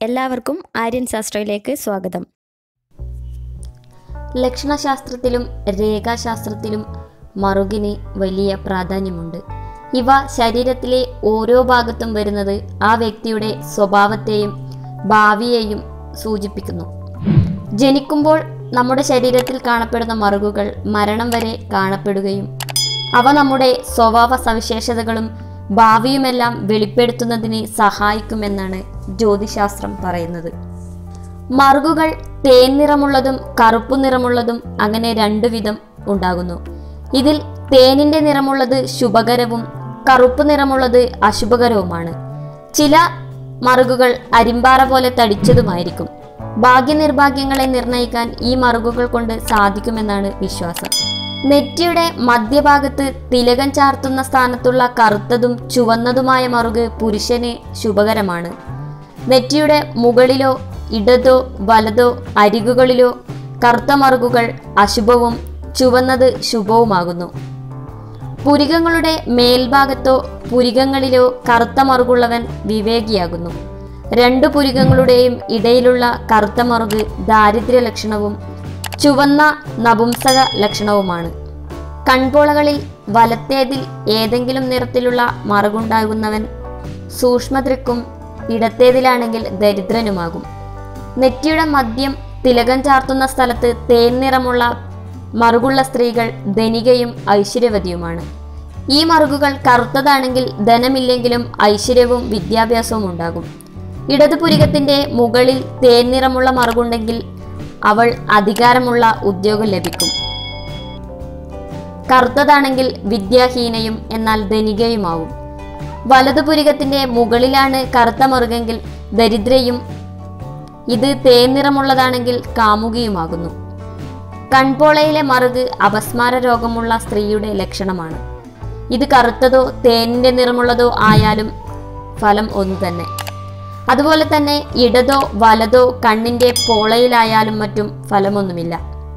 എല്ലാവർക്കും ആര്യൻ ശാസ്ത്രയിലേക്ക് സ്വാഗതം ലക്ഷണശാസ്ത്രത്തിലും രേഖാശാസ്ത്രത്തിലും മറുകിന് വലിയ പ്രാധാന്യമുണ്ട് ഇവ ശരീരത്തിലെ ഓരോ ഭാഗത്തും വരുന്നത് ആ വ്യക്തിയുടെ സ്വഭാവത്തെയും ഭാവിയെയും സൂചിപ്പിക്കുന്നു ജനിക്കുമ്പോൾ നമ്മുടെ ശരീരത്തിൽ കാണപ്പെടുന്ന മറുകുകൾ മരണം വരെ കാണപ്പെടുകയും അവ നമ്മുടെ സ്വഭാവ സവിശേഷതകളും ഭാവിയുമെല്ലാം വെളിപ്പെടുത്തുന്നതിന് സഹായിക്കുമെന്നാണ് ജ്യോതിശാസ്ത്രം പറയുന്നത് മറുകുകൾ തേൻ നിറമുള്ളതും കറുപ്പു നിറമുള്ളതും അങ്ങനെ രണ്ടു വിധം ഉണ്ടാകുന്നു ഇതിൽ തേനിന്റെ നിറമുള്ളത് ശുഭകരവും കറുപ്പ് നിറമുള്ളത് അശുഭകരവുമാണ് ചില മറുകുകൾ അരിമ്പാറ പോലെ തടിച്ചതുമായിരിക്കും ഭാഗ്യനിർഭാഗ്യങ്ങളെ നിർണ്ണയിക്കാൻ ഈ മറുകുകൾ കൊണ്ട് സാധിക്കുമെന്നാണ് വിശ്വാസം നെറ്റിയുടെ മധ്യഭാഗത്ത് തിലകം ചാർത്തുന്ന സ്ഥാനത്തുള്ള കറുത്തതും ചുവന്നതുമായ മറുക് പുരുഷന് ശുഭകരമാണ് നെറ്റിയുടെ മുകളിലോ ഇടതോ വലതോ അരികുകളിലോ കറുത്ത മറുകുകൾ അശുഭവും ചുവന്നത് ശുഭവുമാകുന്നു പുരികങ്ങളുടെ മേൽഭാഗത്തോ പുരികങ്ങളിലോ കറുത്ത മറുകുള്ളവൻ വിവേകിയാകുന്നു രണ്ടു പുരികങ്ങളുടെയും ഇടയിലുള്ള കറുത്ത മറുക് ദാരിദ്ര്യ ലക്ഷണവും ചുവന്ന നപുംസക ലക്ഷണവുമാണ് കൺപോളകളിൽ വലത്തേതിൽ ഏതെങ്കിലും നിറത്തിലുള്ള മറുകുണ്ടാകുന്നവൻ സൂക്ഷ്മദൃക്കും ഇടത്തേതിലാണെങ്കിൽ ദരിദ്രനുമാകും നെറ്റിയുടെ മദ്യം തിലകം ചാർത്തുന്ന സ്ഥലത്ത് തേൻ നിറമുള്ള മറുകുള്ള സ്ത്രീകൾ ധനികയും ഐശ്വര്യവതിയുമാണ് ഈ മറുകുകൾ കറുത്തതാണെങ്കിൽ ധനമില്ലെങ്കിലും ഐശ്വര്യവും വിദ്യാഭ്യാസവും ഉണ്ടാകും ഇടതുപുരികത്തിന്റെ മുകളിൽ തേൻ നിറമുള്ള മറുകുണ്ടെങ്കിൽ അവൾ അധികാരമുള്ള ഉദ്യോഗം ലഭിക്കും കറുത്തതാണെങ്കിൽ വിദ്യാഹീനയും എന്നാൽ ധനികയുമാവും വലതുപുരികത്തിന്റെ മുകളിലാണ് കറുത്ത മറുകെങ്കിൽ ദരിദ്രയും ഇത് തേൻ നിറമുള്ളതാണെങ്കിൽ കാമുകിയുമാകുന്നു കൺപോളയിലെ മറുക് അപസ്മാര രോഗമുള്ള സ്ത്രീയുടെ ലക്ഷണമാണ് ഇത് കറുത്തതോ തേനിന്റെ നിറമുള്ളതോ ആയാലും ഫലം ഒന്നു തന്നെ അതുപോലെ തന്നെ ഇടതോ വലതോ കണ്ണിന്റെ പോളയിലായാലും മറ്റും ഫലമൊന്നുമില്ല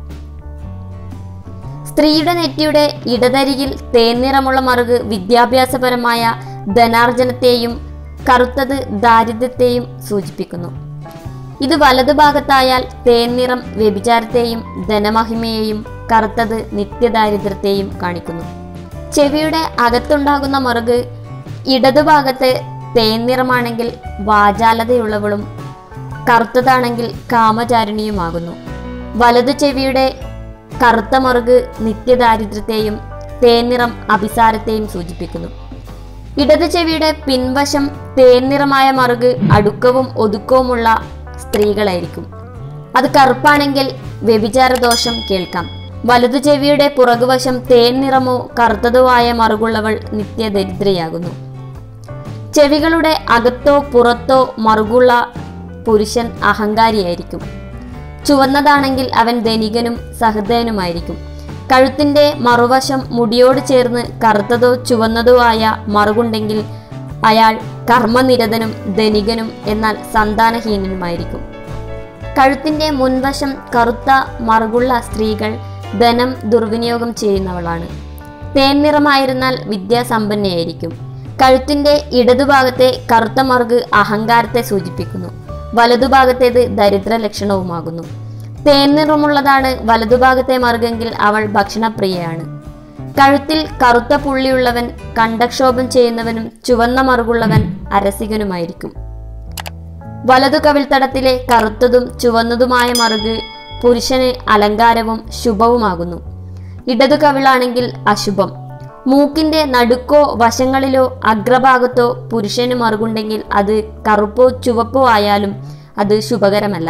സ്ത്രീയുടെ നെറ്റിയുടെ ഇടതരികിൽ തേൻനിറമുള്ള മറുക് വിദ്യാഭ്യാസപരമായ ധനാർജനത്തെയും കറുത്തത് ദാരിദ്ര്യത്തെയും സൂചിപ്പിക്കുന്നു ഇത് വലതുഭാഗത്തായാൽ തേൻനിറം വ്യഭിചാരത്തെയും ധനമഹിമയെയും കറുത്തത് നിത്യദാരിദ്ര്യത്തെയും കാണിക്കുന്നു ചെവിയുടെ അകത്തുണ്ടാകുന്ന മറുക് ഇടതുഭാഗത്ത് തേൻനിറമാണെങ്കിൽ വാചാലതയുള്ളവളും കറുത്തതാണെങ്കിൽ കാമചാരിണിയുമാകുന്നു വലതു ചെവിയുടെ കറുത്ത മറുക് നിത്യദാരിദ്ര്യത്തെയും തേൻനിറം അഭിസാരത്തെയും സൂചിപ്പിക്കുന്നു ഇടത് ചെവിയുടെ പിൻവശം തേൻനിറമായ മറുക് അടുക്കവും ഒതുക്കവുമുള്ള സ്ത്രീകളായിരിക്കും അത് കറുപ്പാണെങ്കിൽ വ്യഭിചാരദോഷം കേൾക്കാം വലതു ചെവിയുടെ പുറകുവശം തേൻ നിറമോ കറുത്തതോ ആയ മറുകുള്ളവൾ നിത്യദരിദ്രയാകുന്നു ചെവികളുടെ അകത്തോ പുറത്തോ മറുകുള്ള പുരുഷൻ അഹങ്കാരിയായിരിക്കും ചുവന്നതാണെങ്കിൽ അവൻ ധനികനും സഹൃദയനുമായിരിക്കും കഴുത്തിന്റെ മറുവശം മുടിയോട് ചേർന്ന് കറുത്തതോ ചുവന്നതോ ആയ മറുകുണ്ടെങ്കിൽ അയാൾ കർമ്മനിരതനും ധനികനും എന്നാൽ സന്താനഹീനനുമായിരിക്കും കഴുത്തിന്റെ മുൻവശം കറുത്ത മറുകുള്ള സ്ത്രീകൾ ധനം ദുർവിനിയോഗം ചെയ്യുന്നവളാണ് തേൻ നിറമായിരുന്നാൽ വിദ്യാസമ്പന്നയായിരിക്കും കഴുത്തിന്റെ ഇടതുഭാഗത്തെ കറുത്ത മറുക് അഹങ്കാരത്തെ സൂചിപ്പിക്കുന്നു വലതുഭാഗത്തേത് ദരിദ്ര ലക്ഷണവുമാകുന്നു തേൻ നിറമുള്ളതാണ് വലതുഭാഗത്തെ മറുകെങ്കിൽ അവൾ ഭക്ഷണപ്രിയയാണ് കഴുത്തിൽ കറുത്ത പുള്ളിയുള്ളവൻ കണ്ടക്ഷോഭം ചെയ്യുന്നവനും ചുവന്ന മറുകുള്ളവൻ അരസികനുമായിരിക്കും വലതു കവിൾത്തടത്തിലെ കറുത്തതും ചുവന്നതുമായ മറുക് പുരുഷന് അലങ്കാരവും ശുഭവുമാകുന്നു ഇടതു കവിളാണെങ്കിൽ അശുഭം മൂക്കിന്റെ നടുക്കോ വശങ്ങളിലോ അഗ്രഭാഗത്തോ പുരുഷന് മറുകുണ്ടെങ്കിൽ അത് കറുപ്പോ ചുവപ്പോ ആയാലും അത് ശുഭകരമല്ല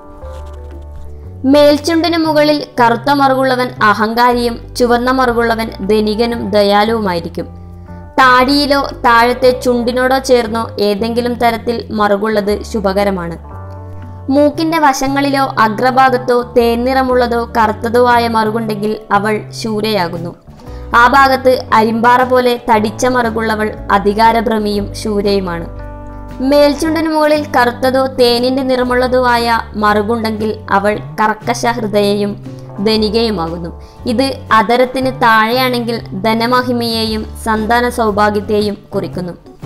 മേൽചുണ്ടിന് മുകളിൽ കറുത്ത മറുകുള്ളവൻ അഹങ്കാരിയും ചുവന്ന മറുകുള്ളവൻ ധനികനും ദയാലുവുമായിരിക്കും താടിയിലോ താഴത്തെ ചുണ്ടിനോടോ ചേർന്നോ ഏതെങ്കിലും തരത്തിൽ മറുകുള്ളത് ശുഭകരമാണ് മൂക്കിന്റെ വശങ്ങളിലോ അഗ്രഭാഗത്തോ തേൻനിറമുള്ളതോ കറുത്തതോ ആയ മറുകുണ്ടെങ്കിൽ അവൾ ശൂരയാകുന്നു ആ ഭാഗത്ത് അരിമ്പാറ പോലെ തടിച്ച മറുകുള്ളവൾ അധികാരഭ്രമിയും ശൂരയുമാണ് മേൽചുണ്ടിന് മുകളിൽ കറുത്തതോ തേനിന്റെ നിറമുള്ളതോ ആയ മറുകുണ്ടെങ്കിൽ അവൾ കർക്കശ ഹൃദയയും ധനികയുമാകുന്നു ഇത് അതരത്തിന് താഴെയാണെങ്കിൽ ധനമഹിമയെയും സന്താന സൗഭാഗ്യത്തെയും കുറിക്കുന്നു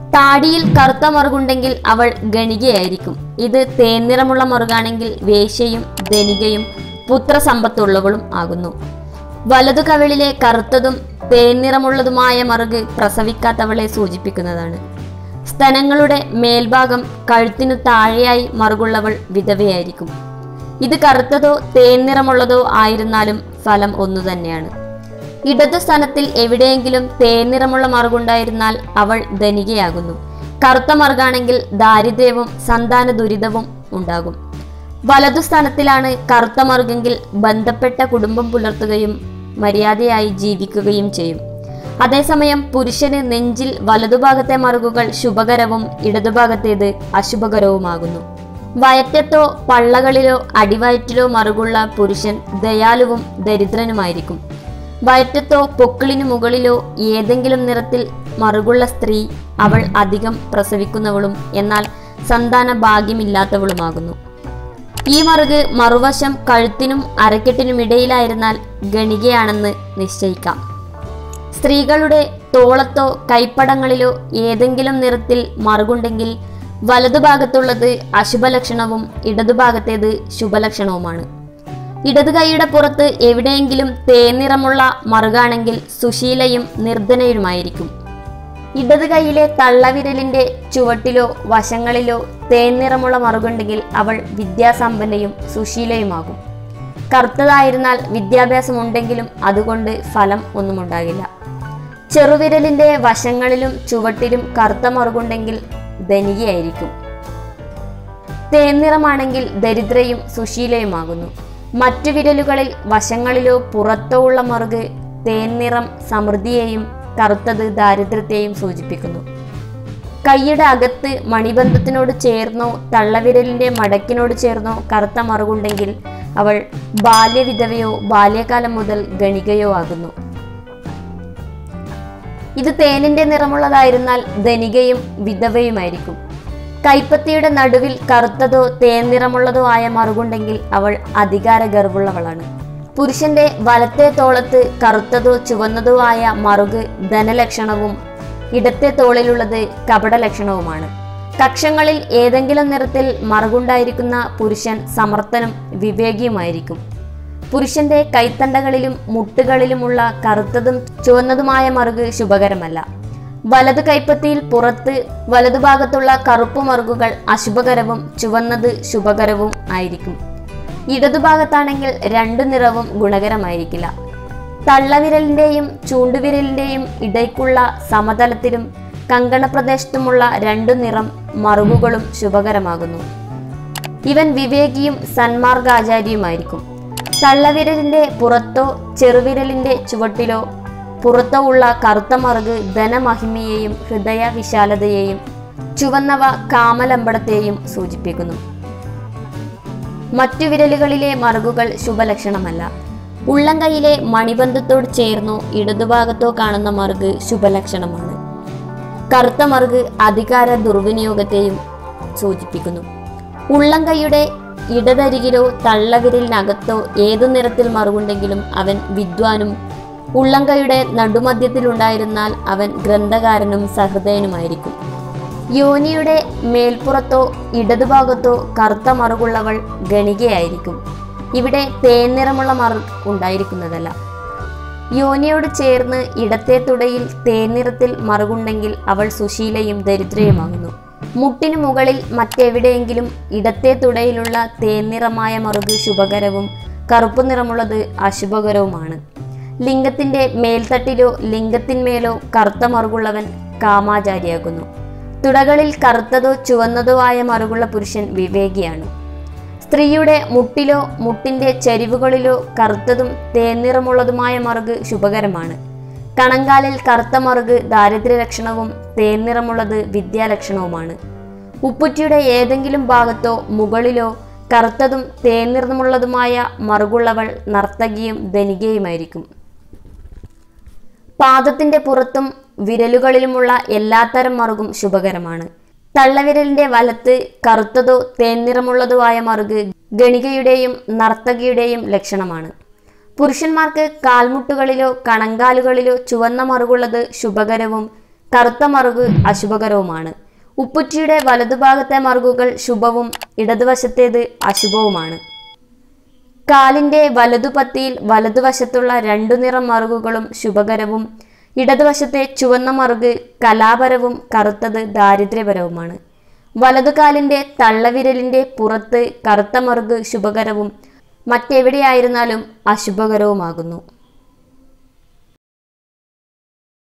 താടിയിൽ കറുത്ത മറുകുണ്ടെങ്കിൽ അവൾ ഗണികയായിരിക്കും ഇത് തേൻനിറമുള്ള മറുകാണെങ്കിൽ വേശ്യയും ധനികയും പുത്രസമ്പത്തുള്ളവളും ആകുന്നു വലതു കവിളിലെ കറുത്തതും തേൻനിറമുള്ളതുമായ മറുക് പ്രസവിക്കാത്തവളെ സൂചിപ്പിക്കുന്നതാണ് സ്തനങ്ങളുടെ മേൽഭാഗം കഴുത്തിനു താഴെയായി മറുകുള്ളവൾ വിധവയായിരിക്കും ഇത് കറുത്തതോ തേൻനിറമുള്ളതോ ആയിരുന്നാലും ഫലം ഒന്നു തന്നെയാണ് ഇടതു സ്ഥാനത്തിൽ എവിടെയെങ്കിലും തേൻനിറമുള്ള മറുകുണ്ടായിരുന്നാൽ അവൾ ധനികയാകുന്നു കറുത്ത മറുകാണെങ്കിൽ ദാരിദ്ര്യവും സന്താന ദുരിതവും ഉണ്ടാകും വലതു സ്ഥാനത്തിലാണ് കറുത്ത മറുകെങ്കിൽ ബന്ധപ്പെട്ട കുടുംബം പുലർത്തുകയും മര്യാദയായി ജീവിക്കുകയും ചെയ്യും അതേസമയം പുരുഷന് നെഞ്ചിൽ വലതുഭാഗത്തെ മറുകുകൾ ശുഭകരവും ഇടതുഭാഗത്തേത് അശുഭകരവുമാകുന്നു വയറ്റത്തോ പള്ളകളിലോ അടിവയറ്റിലോ മറുകുള്ള പുരുഷൻ ദയാലുവും ദരിദ്രനുമായിരിക്കും വയറ്റത്തോ പൊക്കിളിനു മുകളിലോ ഏതെങ്കിലും നിറത്തിൽ മറുകുള്ള സ്ത്രീ അവൾ അധികം പ്രസവിക്കുന്നവളും എന്നാൽ സന്താന ഭാഗ്യമില്ലാത്തവളുമാകുന്നു ഈ മറുക് മറുവശം കഴുത്തിനും അരക്കെട്ടിനും ഇടയിലായിരുന്നാൽ ഗണികയാണെന്ന് നിശ്ചയിക്കാം സ്ത്രീകളുടെ തോളത്തോ കൈപ്പടങ്ങളിലോ ഏതെങ്കിലും നിറത്തിൽ മറുകുണ്ടെങ്കിൽ വലതുഭാഗത്തുള്ളത് അശുഭലക്ഷണവും ഇടതുഭാഗത്തേത് ശുഭലക്ഷണവുമാണ് ഇടതു കൈയുടെ പുറത്ത് എവിടെയെങ്കിലും തേനിറമുള്ള മറുകാണെങ്കിൽ സുശീലയും നിർധനയുമായിരിക്കും ഇടത് കൈയിലെ തള്ളവിരലിന്റെ ചുവട്ടിലോ വശങ്ങളിലോ തേൻനിറമുള്ള മറുകുണ്ടെങ്കിൽ അവൾ വിദ്യാസമ്പന്നയും സുശീലയുമാകും കറുത്തതായിരുന്നാൽ വിദ്യാഭ്യാസമുണ്ടെങ്കിലും അതുകൊണ്ട് ഫലം ഒന്നുമുണ്ടാകില്ല ചെറുവിരലിന്റെ വശങ്ങളിലും ചുവട്ടിലും കറുത്ത മറുകുണ്ടെങ്കിൽ ധനികയായിരിക്കും തേൻനിറമാണെങ്കിൽ ദരിദ്രയും സുശീലയുമാകുന്നു മറ്റു വിരലുകളിൽ വശങ്ങളിലോ പുറത്തോ ഉള്ള മറുക് തേൻനിറം സമൃദ്ധിയെയും കറുത്തത് ദാരിദ്ര്യത്തെയും സൂചിപ്പിക്കുന്നു കൈയുടെ അകത്ത് മണിബന്ധത്തിനോട് ചേർന്നോ തള്ളവിരലിന്റെ മടക്കിനോട് ചേർന്നോ കറുത്ത മറുകുണ്ടെങ്കിൽ അവൾ ബാല്യവിധവയോ ബാല്യകാലം മുതൽ ഗണികയോ ആകുന്നു ഇത് തേനിന്റെ നിറമുള്ളതായിരുന്നാൽ ധനികയും വിധവയുമായിരിക്കും കൈപ്പത്തിയുടെ നടുവിൽ കറുത്തതോ തേൻ നിറമുള്ളതോ ആയ മറുകുണ്ടെങ്കിൽ അവൾ അധികാര ഗർവുള്ളവളാണ് പുരുഷന്റെ വലത്തെ തോളത്ത് കറുത്തതോ ചുവന്നതോ ആയ മറുക് ധനലക്ഷണവും ഇടത്തെ തോളിലുള്ളത് കപടലക്ഷണവുമാണ് കക്ഷങ്ങളിൽ ഏതെങ്കിലും നിറത്തിൽ മറുകുണ്ടായിരിക്കുന്ന പുരുഷൻ സമർത്ഥനും വിവേകിയുമായിരിക്കും പുരുഷന്റെ കൈത്തണ്ടകളിലും മുട്ടുകളിലുമുള്ള കറുത്തതും ചുവന്നതുമായ മറുക് ശുഭകരമല്ല വലതു കൈപ്പത്തിയിൽ പുറത്ത് വലതുഭാഗത്തുള്ള കറുപ്പ് മറുകുകൾ അശുഭകരവും ചുവന്നത് ശുഭകരവും ആയിരിക്കും ഇടതുഭാഗത്താണെങ്കിൽ രണ്ടു നിറവും ഗുണകരമായിരിക്കില്ല തള്ളവിരലിന്റെയും ചൂണ്ടുവിരലിന്റെയും ഇടയ്ക്കുള്ള സമതലത്തിലും കങ്കണപ്രദേശത്തുമുള്ള രണ്ടു നിറം മറുകുകളും ശുഭകരമാകുന്നു ഇവൻ വിവേകിയും സന്മാർഗാചാരിയുമായിരിക്കും തള്ളവിരലിന്റെ പുറത്തോ ചെറുവിരലിന്റെ ചുവട്ടിലോ പുറത്തോ ഉള്ള കറുത്ത മറുക് ധനമഹിമയെയും ഹൃദയ വിശാലതയെയും ചുവന്നവ കാമലമ്പടത്തെയും സൂചിപ്പിക്കുന്നു മറ്റു വിരലുകളിലെ മറുകുകൾ ശുഭലക്ഷണമല്ല ഉള്ളംകൈയിലെ മണിബന്ധത്തോട് ചേർന്നോ ഇടതുഭാഗത്തോ കാണുന്ന മറുക് ശുഭലക്ഷണമാണ് കറുത്ത മറുക് അധികാര ദുർവിനിയോഗത്തെയും സൂചിപ്പിക്കുന്നു ഉള്ളംകൈയുടെ ഇടതരികിലോ തള്ളവിരലിനകത്തോ ഏതു നിറത്തിൽ മറുകുണ്ടെങ്കിലും അവൻ വിദ്വാനും ഉള്ളംകൈയുടെ നടുമധ്യത്തിലുണ്ടായിരുന്നാൽ അവൻ ഗ്രന്ഥകാരനും സഹൃദയനുമായിരിക്കും യോനിയുടെ മേൽപ്പുറത്തോ ഇടതുഭാഗത്തോ കറുത്ത മറുകുള്ളവൾ ഗണികയായിരിക്കും ഇവിടെ തേൻനിറമുള്ള മറു ഉണ്ടായിരിക്കുന്നതല്ല യോനിയോട് ചേർന്ന് ഇടത്തെ തുടയിൽ തേൻനിറത്തിൽ മറുകുണ്ടെങ്കിൽ അവൾ സുശീലയും ദരിദ്രയുമാകുന്നു മുട്ടിനു മുകളിൽ മറ്റെവിടെയെങ്കിലും ഇടത്തെ തുടയിലുള്ള തേൻനിറമായ മറുക് ശുഭകരവും കറുപ്പു നിറമുള്ളത് അശുഭകരവുമാണ് ലിംഗത്തിന്റെ മേൽത്തട്ടിലോ ലിംഗത്തിന്മേലോ കറുത്ത മറുകുള്ളവൻ കാമാചാരിയാകുന്നു തുടകളിൽ കറുത്തതോ ചുവന്നതോ ആയ മറുകുള്ള പുരുഷൻ വിവേകിയാണ് സ്ത്രീയുടെ മുട്ടിലോ മുട്ടിന്റെ ചരിവുകളിലോ കറുത്തതും തേൻനിറമുള്ളതുമായ മറുക് ശുഭകരമാണ് കണങ്കാലിൽ കറുത്ത മറുക് ദാരിദ്ര്യലക്ഷണവും തേൻനിറമുള്ളത് വിദ്യാലക്ഷണവുമാണ് ഉപ്പുറ്റിയുടെ ഏതെങ്കിലും ഭാഗത്തോ മുകളിലോ കറുത്തതും തേൻനിറമുള്ളതുമായ മറുകുള്ളവൾ നർത്തകിയും ധനികയുമായിരിക്കും പാദത്തിന്റെ പുറത്തും വിരലുകളിലുമുള്ള എല്ലാത്തരം മറുകും ശുഭകരമാണ് തള്ളവിരലിന്റെ വലത്ത് കറുത്തതോ തേൻനിറമുള്ളതോ ആയ മറുക് ഗണികയുടെയും നർത്തകിയുടെയും ലക്ഷണമാണ് പുരുഷന്മാർക്ക് കാൽമുട്ടുകളിലോ കണങ്കാലുകളിലോ ചുവന്ന മറുകുള്ളത് ശുഭകരവും കറുത്ത മറുക് അശുഭകരവുമാണ് ഉപ്പുറ്റിയുടെ വലതുഭാഗത്തെ മറുകുകൾ ശുഭവും ഇടതുവശത്തേത് അശുഭവുമാണ് കാലിന്റെ വലതുപത്തിയിൽ വലതുവശത്തുള്ള രണ്ടു നിറം മറുകുകളും ശുഭകരവും ഇടതുവശത്തെ ചുവന്ന മറുക് കലാപരവും കറുത്തത് ദാരിദ്ര്യപരവുമാണ് വലതുകാലിന്റെ തള്ളവിരലിന്റെ പുറത്ത് കറുത്ത മറുക് ശുഭകരവും മറ്റെവിടെയായിരുന്നാലും അശുഭകരവുമാകുന്നു